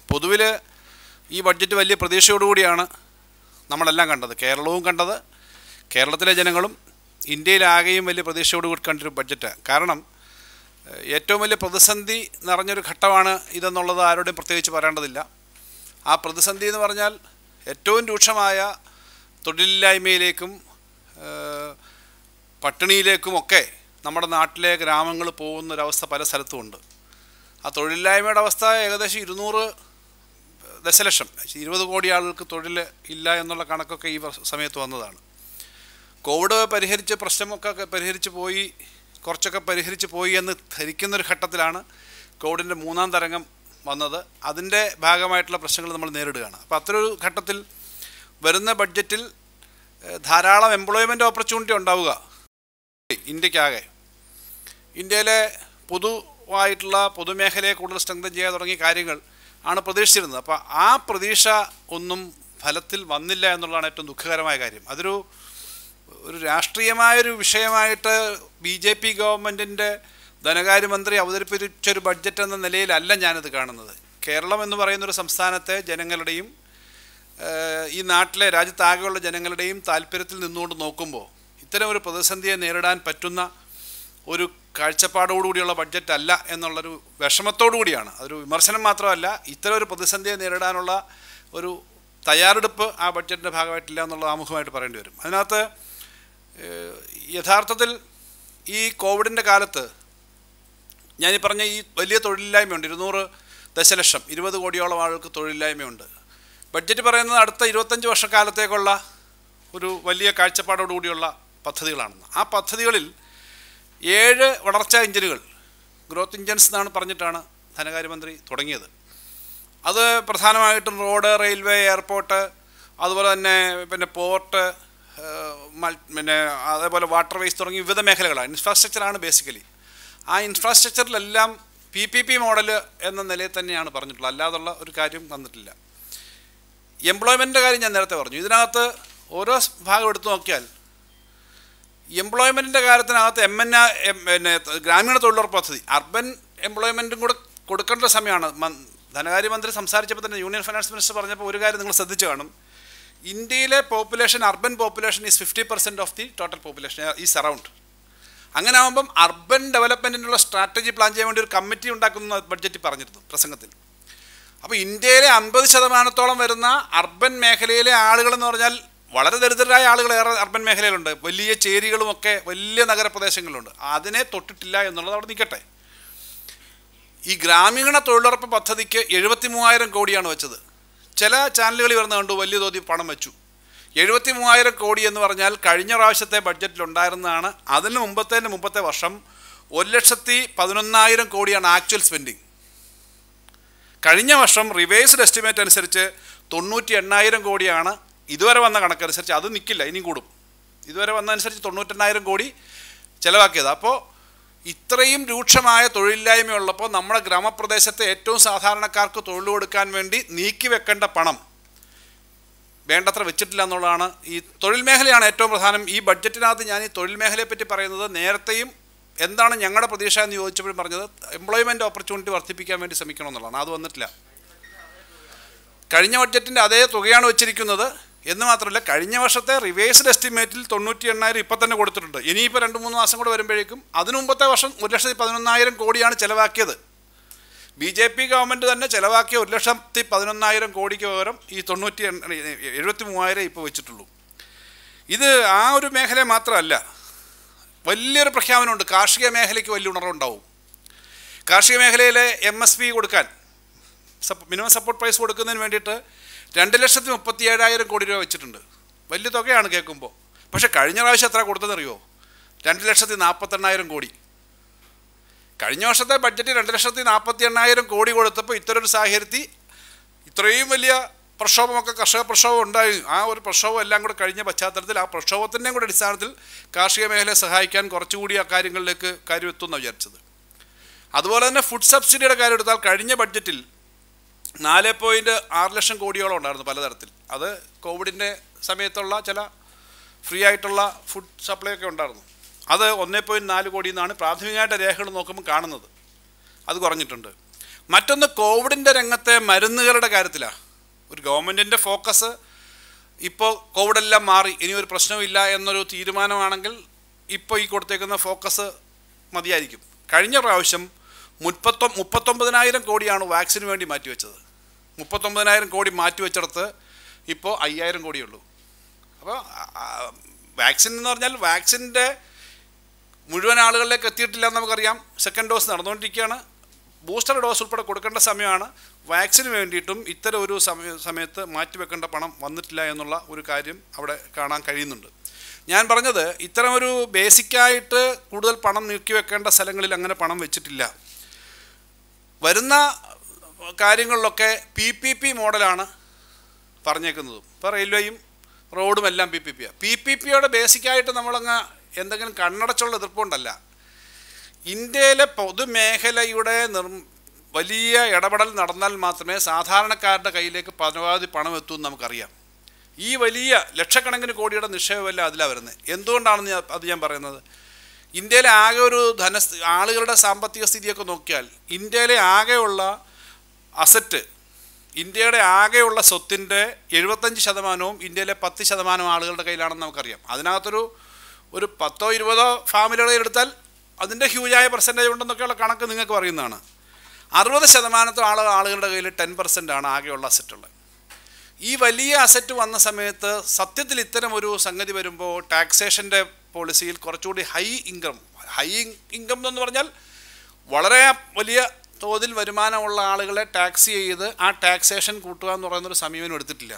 പൊതുവിൽ ഈ ബഡ്ജറ്റ് വലിയ പ്രതീക്ഷയോടുകൂടിയാണ് നമ്മളെല്ലാം കണ്ടത് കേരളവും കണ്ടത് കേരളത്തിലെ ജനങ്ങളും ഇന്ത്യയിലാകെയും വലിയ പ്രതീക്ഷയോടുകൂടി കണ്ടൊരു ബഡ്ജറ്റ് കാരണം ഏഹ്, ഏറ്റവും വലിയ പ്രതിസന്ധി നിറഞ്ഞൊരു ഘട്ടമാണ് ഇതെന്നുള്ളത് ആരോടും പ്രത്യേകിച്ച് പറയേണ്ടതില്ല ആ പ്രതിസന്ധി എന്ന് പറഞ്ഞാൽ ഏറ്റവും രൂക്ഷമായ തൊഴിലില്ലായ്മയിലേക്കും ഏഹ്, പട്ടിണിയിലേക്കുമൊക്കെ നമ്മുടെ നാട്ടിലെ ഗ്രാമങ്ങൾ പോകുന്നൊരവസ്ഥ പല സ്ഥലത്തുമുണ്ട് ആ തൊഴിലില്ലായ്മയുടെ അവസ്ഥ ഏകദേശം ഇരുന്നൂറ് ദശലക്ഷം ഇരുപത് കോടി ആളുകൾക്ക് തൊഴിൽ ഇല്ല എന്നുള്ള കണക്കൊക്കെ ഈ വർഷ- സമയത്ത് വന്നതാണ് കോവിഡ് പരിഹരിച്ച് പ്രശ്നമൊക്കെ പരിഹരിച്ച് പോയി കുറച്ചൊക്കെ പരിഹരിച്ച് പോയി എന്ന് ധരിക്കുന്നൊരു ഘട്ടത്തിലാണ് കോവിഡിൻ്റെ മൂന്നാം തരംഗം വന്നത് അതിൻ്റെ ഭാഗമായിട്ടുള്ള പ്രശ്നങ്ങൾ നമ്മൾ നേരിടുകയാണ് അപ്പോൾ അത്തരൊരു ഘട്ടത്തിൽ വരുന്ന ബഡ്ജറ്റിൽ ഏഹ്, ധാരാളം എംപ്ലോയ്മെൻറ്റ് ഓപ്പർച്യൂണിറ്റി ഉണ്ടാവുക ഇന്ത്യക്കാകെ ഇന്ത്യയിലെ പൊതുവായിട്ടുള്ള പൊതുമേഖലയെ കൂടുതൽ സ്ട്രെങ്തൻ ചെയ്യുക തുടങ്ങിയ കാര്യങ്ങൾ ആണ് പ്രതീക്ഷിച്ചിരുന്നത് അപ്പോൾ ആ പ്രതീക്ഷ ഒന്നും ഫലത്തിൽ വന്നില്ല എന്നുള്ളതാണ് ഏറ്റവും ദുഃഖകരമായ കാര്യം അതൊരു ഒരു രാഷ്ട്രീയമായൊരു വിഷയമായിട്ട് ബി ജെ പി ഗവൺമെൻറ്റിൻ്റെ ധനകാര്യമന്ത്രി അവതരിപ്പിച്ചൊരു ബഡ്ജറ്റ് എന്ന നിലയിലല്ല ഞാനിത് കാണുന്നത് കേരളം എന്ന് പറയുന്നൊരു സംസ്ഥാനത്തെ ജനങ്ങളുടെയും ഏഹ്, ഈ നാട്ടിലെ രാജ്യത്താകെയുള്ള ജനങ്ങളുടെയും താല്പര്യത്തിൽ നിന്നുകൊണ്ട് നോക്കുമ്പോൾ ഇത്തരം ഒരു പ്രതിസന്ധിയെ നേരിടാൻ പറ്റുന്ന ഒരു കാഴ്ചപ്പാടോടുകൂടിയുള്ള ബഡ്ജറ്റ് അല്ല എന്നുള്ളൊരു വിഷമത്തോടു കൂടിയാണ് അതൊരു വിമർശനം മാത്രമല്ല ഇത്തരം ഒരു പ്രതിസന്ധിയെ നേരിടാനുള്ള ഒരു തയ്യാറെടുപ്പ് ആ ബഡ്ജറ്റിൻ്റെ ഭാഗമായിട്ടില്ല എന്നുള്ളത് ആമുഖമായിട്ട് പറയേണ്ടി വരും അതിനകത്ത് ഏഹ്, യഥാർത്ഥത്തിൽ ഈ കോവിഡിൻ്റെ കാലത്ത് ഞാൻ ഈ പറഞ്ഞ ഈ വലിയ തൊഴിലില്ലായ്മയുണ്ട് ഇരുന്നൂറ് ദശലക്ഷം ഇരുപത് കോടിയോളം ആളുകൾക്ക് തൊഴിലില്ലായ്മയുണ്ട് ബഡ്ജറ്റ് പറയുന്നത് അടുത്ത ഇരുപത്തഞ്ച് വർഷക്കാലത്തേക്കുള്ള ഒരു വലിയ കാഴ്ചപ്പാടോടുകൂടിയുള്ള പദ്ധതികളാണെന്ന് ആ പദ്ധതികളിൽ ഏഴ് വളർച്ചാ എഞ്ചിനുകൾ ഗ്രോത്ത് ഇഞ്ചൻസ് എന്നാണ് പറഞ്ഞിട്ടാണ് ധനകാര്യമന്ത്രി തുടങ്ങിയത് അത് പ്രധാനമായിട്ടും റോഡ് റെയിൽവേ എയർപോർട്ട് അതുപോലെ തന്നെ പിന്നെ പോർട്ട് ഏഹ്, മൽ- പിന്നെ അതേപോലെ വാട്ടർ വേസ് തുടങ്ങിയ വിവിധ മേഖലകളാണ് ഇൻഫ്രാസ്ട്രക്ചറാണ് ബേസിക്കലി ആ ഇൻഫ്രാസ്ട്രക്ചറിലെല്ലാം പി പി പി മോഡൽ എന്ന നിലയിൽ തന്നെയാണ് പറഞ്ഞിട്ടുള്ളത് അല്ലാതുള്ള ഒരു കാര്യം വന്നിട്ടില്ല എംപ്ലോയ്മെൻറ്റിൻ്റെ കാര്യം ഞാൻ നേരത്തെ പറഞ്ഞു ഇതിനകത്ത് ഓരോ സ് ഭാഗം എടുത്തു നോക്കിയാൽ എംപ്ലോയ്മെൻറ്റിൻ്റെ കാര്യത്തിനകത്ത് എം എൻ പിന്നെ ഗ്രാമീണ തൊഴിലുറപ്പ് പദ്ധതി അർബൻ എംപ്ലോയ്മെൻറ്റും കൂടെ കൊടുക്കേണ്ട സമയമാണ് മൻ- ധനകാര്യമന്ത്രി സംസാരിച്ചപ്പോൾ തന്നെ യൂണിയൻ ഫൈനാൻസ് മിനിസ്റ്റർ പറഞ്ഞപ്പോൾ ഒരു കാര്യം നിങ്ങൾ ശ്രദ്ധിച്ചു കാണും ഇന്ത്യയിലെ population urban population is fifty percent of the total population is around അങ്ങനെ ആകുമ്പം അർബൻ ഡെവലപ്മെൻറ്റിനുള്ള സ്ട്രാറ്റജി പ്ലാൻ ചെയ്യാൻ വേണ്ടി ഒരു കമ്മിറ്റി ഉണ്ടാക്കുന്ന ബഡ്ജറ്റിൽ പറഞ്ഞിരുന്നു പ്രസംഗത്തിൽ അപ്പോൾ ഇന്ത്യയിലെ അൻപത് ശതമാനത്തോളം വരുന്ന അർബൻ മേഖലയിലെ ആളുകളെന്ന് പറഞ്ഞാൽ വളരെ ദരിദ്രരായ ആളുകൾ ഏറെ അർബൻ മേഖലയിലുണ്ട് വലിയ ചേരികളുമൊക്കെ വലിയ നഗരപ്രദേശങ്ങളിലുണ്ട് അതിനെ തൊട്ടിട്ടില്ല എന്നുള്ളത് അവിടെ നിൽക്കട്ടെ ഈ ഗ്രാമീണ തൊഴിലുറപ്പ് പദ്ധതിക്ക് എഴുപത്തി മൂവായിരം കോടിയാണ് വെച്ചത് ചില ചാനലുകളിൽ വരുന്ന കണ്ടു വലിയ തോതിൽ പണം വെച്ചു എഴുപത്തി മൂവായിരം കോടി എന്ന് പറഞ്ഞാൽ കഴിഞ്ഞ പ്രാവശ്യത്തെ ബഡ്ജറ്റിൽ ഉണ്ടായിരുന്നതാണ് അതിന് മുമ്പത്തെ മുമ്പത്തെ വർഷം ഒരു ലക്ഷത്തി പതിനൊന്നായിരം കോടിയാണ് ആക്ച്വൽ സ്പെൻഡിങ് കഴിഞ്ഞ വർഷം റിവേഴ്സ്ഡ് എസ്റ്റിമേറ്റ് അനുസരിച്ച് തൊണ്ണൂറ്റി എണ്ണായിരം കോടിയാണ് ഇതുവരെ വന്ന കണക്കനുസരിച്ച് അത് നിൽക്കില്ല ഇനിയും കൂടും ഇതുവരെ വന്നതനുസരിച്ച് തൊണ്ണൂറ്റെണ്ണായിരം കോടി ചിലവാക്കിയത് അപ്പോൾ ഇത്രയും രൂക്ഷമായ തൊഴിലില്ലായ്മയുള്ളപ്പോൾ നമ്മുടെ ഗ്രാമപ്രദേശത്തെ ഏറ്റവും സാധാരണക്കാർക്ക് തൊഴിൽ കൊടുക്കാൻ വേണ്ടി നീക്കി വെക്കേണ്ട പണം വേണ്ടത്ര വെച്ചിട്ടില്ല എന്നുള്ളതാണ് ഈ തൊഴിൽ മേഖലയാണ് ഏറ്റവും പ്രധാനം ഈ ബഡ്ജറ്റിനകത്ത് ഞാൻ ഈ തൊഴിൽ മേഖലയെ പറ്റി പറയുന്നത് നേരത്തെയും എന്താണ് ഞങ്ങളുടെ പ്രതീക്ഷ എന്ന് ചോദിച്ചപ്പോഴും പറഞ്ഞത് എംപ്ലോയ്മെൻറ്റ് ഓപ്പർച്യൂണിറ്റി വർദ്ധിപ്പിക്കാൻ വേണ്ടി ശ്രമിക്കണം എന്നുള്ളതാണ് അത് വന്നിട്ടില്ല കഴിഞ്ഞ ബഡ്ജറ്റിൻ്റെ അതേ തുകയാണ് വെച്ചിരിക്കുന്നത് എന്ന് മാത്രമല്ല കഴിഞ്ഞ വർഷത്തെ റിവേഴ്സ്ഡ് എസ്റ്റിമേറ്റിൽ തൊണ്ണൂറ്റി എണ്ണായിരം ഇപ്പം തന്നെ കൊടുത്തിട്ടുണ്ട് ഇനിയിപ്പോൾ രണ്ട് മൂന്ന് മാസം കൂടെ വരുമ്പോഴേക്കും അതിനു മുമ്പത്തെ വർഷം ഒരു ലക്ഷത്തി പതിനൊന്നായിരം കോടിയാണ് ചിലവാക്കിയത് ബി ജെ പി ഗവൺമെൻറ് തന്നെ ചിലവാക്കിയ ഒരു ലക്ഷത്തി പതിനൊന്നായിരം കോടിക്ക് പകരം ഈ തൊണ്ണൂറ്റി എണ്ണ എഴുപത്തി മൂവായിരം ഇപ്പോൾ വെച്ചിട്ടുള്ളൂ ഇത് ആ ഒരു മേഖല മാത്രമല്ല വലിയൊരു പ്രഖ്യാപനമുണ്ട് കാർഷിക മേഖലയ്ക്ക് വലിയ ഉണർവുണ്ടാവും കാർഷിക മേഖലയിലെ എം എസ് പി കൊടുക്കാൻ സപ്പ് മിനിമം സപ്പോർട്ട് പ്രൈസ് കൊടുക്കുന്നതിന് വേണ്ടിയിട്ട് രണ്ട് ലക്ഷത്തി മുപ്പത്തി ഏഴായിരം കോടി രൂപ വെച്ചിട്ടുണ്ട് വലിയ തുകയാണ് കേൾക്കുമ്പോൾ പക്ഷേ കഴിഞ്ഞ പ്രാവശ്യം എത്ര കൊടുത്തതെന്നറിയോ രണ്ട് ലക്ഷത്തി നാൽപ്പത്തെണ്ണായിരം കോടി കഴിഞ്ഞ വർഷത്തെ ബഡ്ജറ്റ് രണ്ട് ലക്ഷത്തി നാൽപ്പത്തി എണ്ണായിരം കോടി കൊടുത്തപ്പോൾ ഇത്തരൊരു സാഹചര്യത്തിൽ ഇത്രയും വലിയ പ്രക്ഷോഭമൊക്കെ കർഷക പ്രക്ഷോഭം ഉണ്ടായി ആ ഒരു പ്രക്ഷോഭം എല്ലാം കൂടെ കഴിഞ്ഞ പശ്ചാത്തലത്തിൽ ആ പ്രക്ഷോഭത്തിൻ്റെയും കൂടെ അടിസ്ഥാനത്തിൽ കാർഷിക മേഖലയെ സഹായിക്കാൻ കുറച്ചുകൂടി ആ കാര്യങ്ങളിലേക്ക് കാര്യം എത്തുമെന്നാണ് വിചാരിച്ചത് അതുപോലെ തന്നെ ഫുഡ് സബ്സിഡിയുടെ കാര്യം എടുത്താൽ കഴിഞ്ഞ ബഡ്ജറ്റിൽ നാല് പോയിൻറ്റ് ആറ് ലക്ഷം കോടിയോളം ഉണ്ടായിരുന്നു പലതരത്തിൽ അത് കോവിഡിൻ്റെ സമയത്തുള്ള ചില ഫ്രീ ആയിട്ടുള്ള ഫുഡ് സപ്ലൈ ഒക്കെ ഉണ്ടായിരുന്നു അത് ഒന്നേ പോയിൻറ്റ് നാല് കോടി എന്നാണ് പ്രാഥമികമായിട്ട് രേഖകൾ നോക്കുമ്പോൾ കാണുന്നത് അത് കുറഞ്ഞിട്ടുണ്ട് മറ്റൊന്ന് കോവിഡിൻ്റെ രംഗത്തെ മരുന്നുകളുടെ കാര്യത്തിലാണ് ഒരു ഗവൺമെൻറ്റിൻ്റെ ഫോക്കസ് ഇപ്പോൾ കോവിഡെല്ലാം മാറി ഇനി ഒരു പ്രശ്നമില്ല എന്നൊരു തീരുമാനമാണെങ്കിൽ ഇപ്പോൾ ഈ കൊടുത്തേക്കുന്ന ഫോക്കസ് മതിയായിരിക്കും കഴിഞ്ഞ പ്രാവശ്യം മുപ്പത്തൊ മുപ്പത്തൊമ്പതിനായിരം കോടിയാണ് വാക്സിന് വേണ്ടി മാറ്റിവെച്ചത് മുപ്പത്തൊമ്പതിനായിരം കോടി മാറ്റിവെച്ചിടത്ത് ഇപ്പോൾ അയ്യായിരം കോടിയുള്ളൂ അപ്പോൾ വാക്സിൻ എന്ന് പറഞ്ഞാൽ വാക്സിൻ്റെ മുഴുവൻ ആളുകളിലേക്ക് എത്തിയിട്ടില്ല എന്ന് നമുക്കറിയാം സെക്കൻഡ് ഡോസ് നടന്നുകൊണ്ടിരിക്കുകയാണ് ബൂസ്റ്റർ ഡോസ് ഉൾപ്പെടെ കൊടുക്കേണ്ട സമയമാണ് വാക്സിന് വേണ്ടിയിട്ടും ഇത്തരം ഒരു സമയ സമയത്ത് മാറ്റിവെക്കേണ്ട പണം വന്നിട്ടില്ല എന്നുള്ള ഒരു കാര്യം അവിടെ കാണാൻ കഴിയുന്നുണ്ട് ഞാൻ പറഞ്ഞത് ഇത്തരം ഒരു ബേസിക്കായിട്ട് കൂടുതൽ പണം നീക്കി വെക്കേണ്ട സ്ഥലങ്ങളിൽ അങ്ങനെ പണം വെച്ചിട്ടില്ല വരുന്ന കാര്യങ്ങളിലൊക്കെ പി പി പി മോഡലാണ് പറഞ്ഞേക്കുന്നതും ഇപ്പോൾ റെയിൽവേയും റോഡും എല്ലാം പി പി പിയാണ് പി പി പിയുടെ ബേസിക്കായിട്ട് നമ്മളങ്ങ് എന്തെങ്കിലും കണ്ണടച്ചുള്ള എതിർപ്പുകൊണ്ടല്ല ഇന്ത്യയിലെ പൊതുമേഖലയുടെ നിർ വലിയ ഇടപെടൽ നടന്നാൽ മാത്രമേ സാധാരണക്കാരുടെ കയ്യിലേക്ക് പരമാവധി പണം എത്തൂ എന്ന് നമുക്കറിയാം ഈ വലിയ ലക്ഷക്കണക്കിന് കോടിയുടെ നിക്ഷേപമല്ല അതിലാണ് വരുന്നത് എന്തുകൊണ്ടാണെന്ന് ഞാൻ- അത് ഞാൻ പറയുന്നത് ഇന്ത്യയിലെ ആകെ ഒരു ധനസ്ഥ ആളുകളുടെ സാമ്പത്തിക സ്ഥിതിയൊക്കെ നോക്കിയാൽ ഇന്ത്യയിലെ ആകെയുള്ള അസറ്റ് ഇന്ത്യയുടെ ആകെയുള്ള സ്വത്തിൻ്റെ എഴുപത്തഞ്ച് ശതമാനവും ഇന്ത്യയിലെ പത്ത് ശതമാനം ആളുകളുടെ കയ്യിലാണെന്ന് നമുക്കറിയാം അതിനകത്തൊരു ഒരു പത്തോ ഇരുപതോ ഫാമിലികളെ എടുത്താൽ അതിൻ്റെ ഹ്യൂജായ പെർസെൻറ്റേജ് ഉണ്ടെന്നൊക്കെയുള്ള കണക്ക് നിങ്ങൾക്ക് പറയുന്നതാണ് അറുപത് ശതമാനത്തോ ആള് ആളുകളുടെ കയ്യിൽ ടെൻ പെർസെൻ്റ് ആണ് ആകെയുള്ള അസറ്റുള്ളത് ഈ വലിയ അസറ്റ് വന്ന സമയത്ത് സത്യത്തിൽ ഇത്തരം ഒരു സംഗതി വരുമ്പോൾ ടാക്സേഷൻ്റെ പോളിസിയിൽ കുറച്ചുകൂടി ഹൈ ഇൻകം ഹൈ ഇൻകം എന്ന് പറഞ്ഞാൽ വളരെ വലിയ തോതിൽ വരുമാനമുള്ള ആളുകളെ ടാക്സ് ചെയ്ത് ആ ടാക്സേഷൻ കൂട്ടുക എന്ന് പറയുന്നൊരു സമീപനം എടുത്തിട്ടില്ല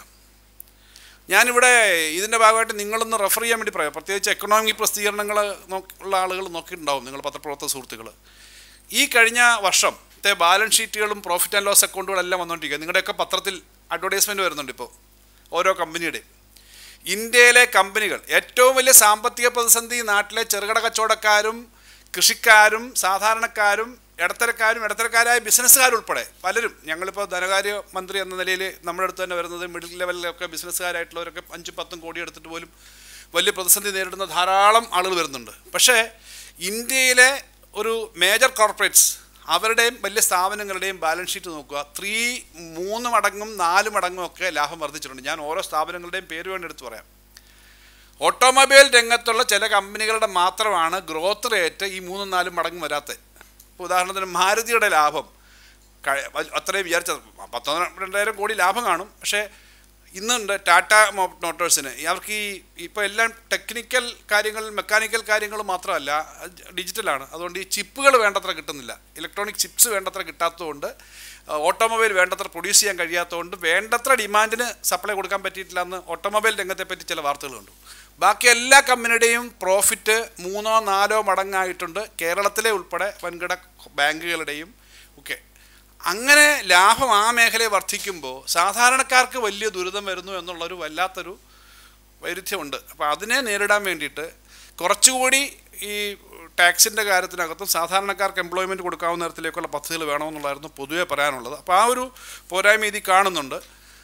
ഞാനിവിടെ ഇതിൻ്റെ ഭാഗമായിട്ട് നിങ്ങളൊന്ന് റെഫർ ചെയ്യാൻ വേണ്ടി പറയാം പ്രത്യേകിച്ച് എക്കണോമിക് പ്രസിദ്ധീകരണങ്ങൾ ഉള്ള ആളുകൾ നോക്കിയിട്ടുണ്ടാവും നിങ്ങൾ പത്രപ്രവർത്തക സുഹൃത്തുക്കൾ ഈ കഴിഞ്ഞ വർഷത്തെ ബാലൻസ് ഷീറ്റുകളും പ്രോഫിറ്റ് ആൻഡ് ലോസ് അക്കൗണ്ടുകളെല്ലാം വന്നുകൊണ്ടിരിക്കുക നിങ്ങളുടെയൊക്കെ പത്രത്തിൽ അഡ്വർടൈസ്മെൻറ്റ് വരുന്നുണ്ട് ഇപ്പോൾ ഓരോ കമ്പനിയുടെയും ഇന്ത്യയിലെ കമ്പനികൾ ഏറ്റവും വലിയ സാമ്പത്തിക പ്രതിസന്ധി നാട്ടിലെ ചെറുകിട കച്ചവടക്കാരും കൃഷിക്കാരും സാധാരണക്കാരും ഇടത്തരക്കാരും ഇടത്തരക്കാരായ ബിസിനസ്സുകാരുൾപ്പെടെ പലരും ഞങ്ങളിപ്പോൾ ധനകാര്യ മന്ത്രി എന്ന നിലയിൽ നമ്മുടെ അടുത്ത് തന്നെ വരുന്നത് മിഡിൽ ലെവലിലൊക്കെ ബിസിനസ്സുകാരായിട്ടുള്ളവരൊക്കെ അഞ്ചും പത്തും കോടി എടുത്തിട്ട് പോലും വലിയ പ്രതിസന്ധി നേരിടുന്ന ധാരാളം ആളുകൾ വരുന്നുണ്ട് പക്ഷേ ഇന്ത്യയിലെ ഒരു മേജർ കോർപ്പറേറ്റ്സ് അവരുടെയും വലിയ സ്ഥാപനങ്ങളുടെയും ബാലൻസ് ഷീറ്റ് നോക്കുക ത്രീ മൂന്ന് മടങ്ങും നാല് മടങ്ങും ഒക്കെ ലാഭം വർദ്ധിച്ചിട്ടുണ്ട് ഞാൻ ഓരോ സ്ഥാപനങ്ങളുടെയും പേര് വേണ്ടി എടുത്ത് പറയാം ഓട്ടോമൊബൈൽ രംഗത്തുള്ള ചില കമ്പനികളുടെ മാത്രമാണ് ഗ്രോത്ത് റേറ്റ് ഈ മൂന്നും നാലും മടങ്ങും വരാത്തത് ഇപ്പോൾ ഉദാഹരണത്തിന് മാരുതിയുടെ ലാഭം കഴി- അത്രയും വിചാരിച്ച പത്തോ രണ്ടായിരം കോടി ലാഭം കാണും പക്ഷേ ഇന്നുണ്ട് ടാറ്റ മോ- മോട്ടോഴ്സിന് അവർക്ക് ഈ ഇപ്പോൾ എല്ലാം ടെക്നിക്കൽ കാര്യങ്ങൾ മെക്കാനിക്കൽ കാര്യങ്ങൾ മാത്രമല്ല അത് ഡിജിറ്റലാണ് അതുകൊണ്ട് ഈ ചിപ്പുകൾ വേണ്ടത്ര കിട്ടുന്നില്ല ഇലക്ട്രോണിക് ചിപ്സ് വേണ്ടത്ര കിട്ടാത്തതുകൊണ്ട് ഓട്ടോമൊബൈൽ വേണ്ടത്ര പ്രൊഡ്യൂസ് ചെയ്യാൻ കഴിയാത്തതുകൊണ്ട് വേണ്ടത്ര ഡിമാൻഡിന് സപ്ലൈ കൊടുക്കാൻ പറ്റിയിട്ടില്ല എന്ന് ഓട്ടോമൊബൈൽ രംഗത്തെ പറ്റി ചില വാർത്തകൾ കണ്ടു ബാക്കി എല്ലാ കമ്പനിയുടെയും പ്രോഫിറ്റ് മൂന്നോ നാലോ മടങ്ങായിട്ടുണ്ട് കേരളത്തിലെ ഉൾപ്പെടെ വൻകിട ബാങ്കുകളുടെയും ഒക്കെ അങ്ങനെ ലാഭം ആ മേഖലയെ വർദ്ധിക്കുമ്പോൾ സാധാരണക്കാർക്ക് വലിയ ദുരിതം വരുന്നു എന്നുള്ളൊരു വല്ലാത്തൊരു വൈരുദ്ധ്യമുണ്ട് അപ്പോൾ അതിനെ നേരിടാൻ വേണ്ടിയിട്ട് കുറച്ചുകൂടി ഈ ടാക്സിൻ്റെ കാര്യത്തിനകത്തും സാധാരണക്കാർക്ക് എംപ്ലോയ്മെൻറ്റ് കൊടുക്കാവുന്ന തരത്തിലേക്കുള്ള പദ്ധതികൾ വേണമെന്നുള്ളതായിരുന്നു പൊതുവെ പറയാനുള്ളത് അപ്പോൾ ആ ഒരു പോരായ്മ ഇതിൽ കാണുന്നുണ്ട്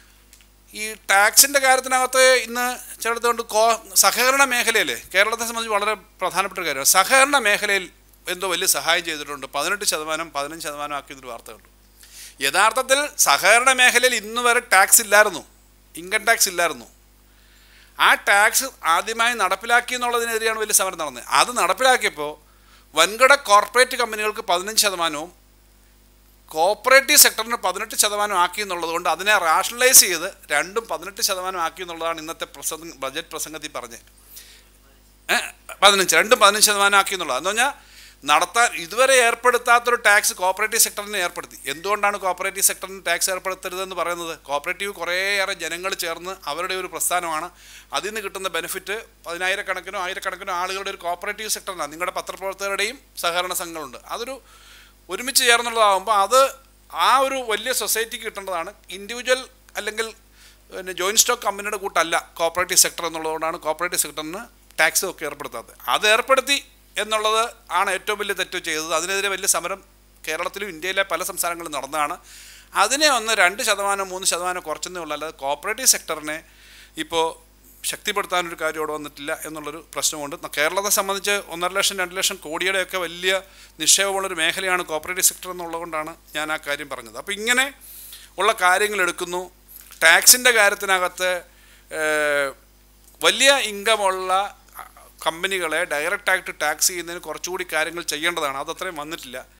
ഈ ടാക്സിൻ്റെ കാര്യത്തിനകത്ത് ഇന്ന് ചിലടത്തുകൊണ്ട് കോ സഹകരണ മേഖലയിൽ കേരളത്തെ സംബന്ധിച്ച് വളരെ പ്രധാനപ്പെട്ട ഒരു കാര്യമാണ് സഹകരണ മേഖലയിൽ എന്തോ വലിയ സഹായം ചെയ്തിട്ടുണ്ട് പതിനെട്ട് ശതമാനം പതിനഞ്ച് ശതമാനം ആക്കിയതൊരു വാർത്ത കണ്ടു യഥാർത്ഥത്തിൽ സഹകരണ മേഖലയിൽ ഇന്ന് വരെ ടാക്സ് ഇല്ലായിരുന്നു ഇൻകം ടാക്സ് ഇല്ലായിരുന്നു ആ ടാക്സ് ആദ്യമായി നടപ്പിലാക്കി എന്നുള്ളതിനെതിരെയാണ് വലിയ സമരം നടന്നത് അത് നടപ്പിലാക്കിയപ്പോൾ വൻകിട കോർപ്പറേറ്റ് കമ്പനികൾക്ക് പതിനഞ്ച് ശതമാനവും കോപ്പറേറ്റീവ് സെക്ടറിന് പതിനെട്ട് ശതമാനം ആക്കി എന്നുള്ളത് കൊണ്ട് അതിനെ റാഷണലൈസ് ചെയ്ത് രണ്ടും പതിനെട്ട് ശതമാനം ആക്കി എന്നുള്ളതാണ് ഇന്നത്തെ പ്രസംഗ ബജറ്റ് പ്രസംഗത്തിൽ പറഞ്ഞത് ഏഹ് പതിനഞ്ച് രണ്ടും പതിനഞ്ച് ശതമാനം ആക്കി എന്നുള്ളത് എന്ന് പറഞ്ഞാൽ നടത്താൻ ഇതുവരെ ഏർപ്പെടുത്താത്തൊരു ടാക്സ് കോപ്പറേറ്റീവ് സെക്ടറിന് ഏർപ്പെടുത്തി എന്തുകൊണ്ടാണ് കോപ്പറേറ്റീവ് സെക്ടറിന് ടാക്സ് ഏർപ്പെടുത്തരുതെന്ന് പറയുന്നത് കോപ്പറേറ്റീവ് കുറേയേറെ ജനങ്ങൾ ചേർന്ന് അവരുടെ ഒരു പ്രസ്ഥാനമാണ് അതിൽ നിന്ന് കിട്ടുന്ന ബെനിഫിറ്റ് പതിനായിരക്കണക്കിനോ ആയിരക്കണക്കിനോ ആളുകളുടെ ഒരു കോപ്പറേറ്റീവ് സെക്ടറിനാണ് നിങ്ങളുടെ പത്രപ്രവർത്തകരുടെയും സഹകരണ സംഘങ്ങളുണ്ട് അതൊരു ഒരുമിച്ച് ചേർന്നുള്ളതാകുമ്പോൾ അത് ആ ഒരു വലിയ സൊസൈറ്റിക്ക് കിട്ടേണ്ടതാണ് ഇൻഡിവിജ്വൽ അല്ലെങ്കിൽ പിന്നെ ജോയിൻറ്റ് സ്റ്റോക്ക് കമ്പനിയുടെ കൂട്ടല്ല കോപ്പറേറ്റീവ് സെക്ടർ എന്നുള്ളതുകൊണ്ടാണ് കോപ്പറേറ്റീവ് സെക്ടറിന് ടാക്സ് ഒക്കെ ഏർപ്പെടുത്താത്തത് അത് ഏർപ്പെടുത്തി എന്നുള്ളത് ആണ് ഏറ്റവും വലിയ തെറ്റ് ചെയ്തത് അതിനെതിരെ വലിയ സമരം കേരളത്തിലും ഇന്ത്യയിലെ പല സംസ്ഥാനങ്ങളിലും നടന്നതാണ് അതിനെ ഒന്ന് രണ്ട് ശതമാനം മൂന്ന് ശതമാനം കുറച്ചെന്നേ ഉള്ളൂ അല്ലാതെ കോപ്പറേറ്റീവ് സെക്ടറിനെ ഇപ്പോൾ ശക്തിപ്പെടുത്താനൊരു കാര്യം അവിടെ വന്നിട്ടില്ല എന്നുള്ളൊരു പ്രശ്നമുണ്ട് ന- കേരളത്തെ സംബന്ധിച്ച് ഒന്നര ലക്ഷം രണ്ട് ലക്ഷം കോടിയുടെയൊക്കെ വലിയ നിക്ഷേപമുള്ളൊരു മേഖലയാണ് കോപ്പറേറ്റീവ് സെക്ടർ എന്നുള്ളതുകൊണ്ടാണ് ഞാൻ ആ കാര്യം പറഞ്ഞത് അപ്പോൾ ഇങ്ങനെ ഉള്ള കാര്യങ്ങൾ എടുക്കുന്നു ടാക്സിൻ്റെ കാര്യത്തിനകത്ത് ഏഹ്, വലിയ ഇൻകമുള്ള കമ്പനികളെ ഡയറക്റ്റായിട്ട് ടാക്സ് ചെയ്യുന്നതിന് കുറച്ചുകൂടി കാര്യങ്ങൾ ചെയ്യേണ്ടതാണ് അതത്രയും വന്നിട്ടില്ല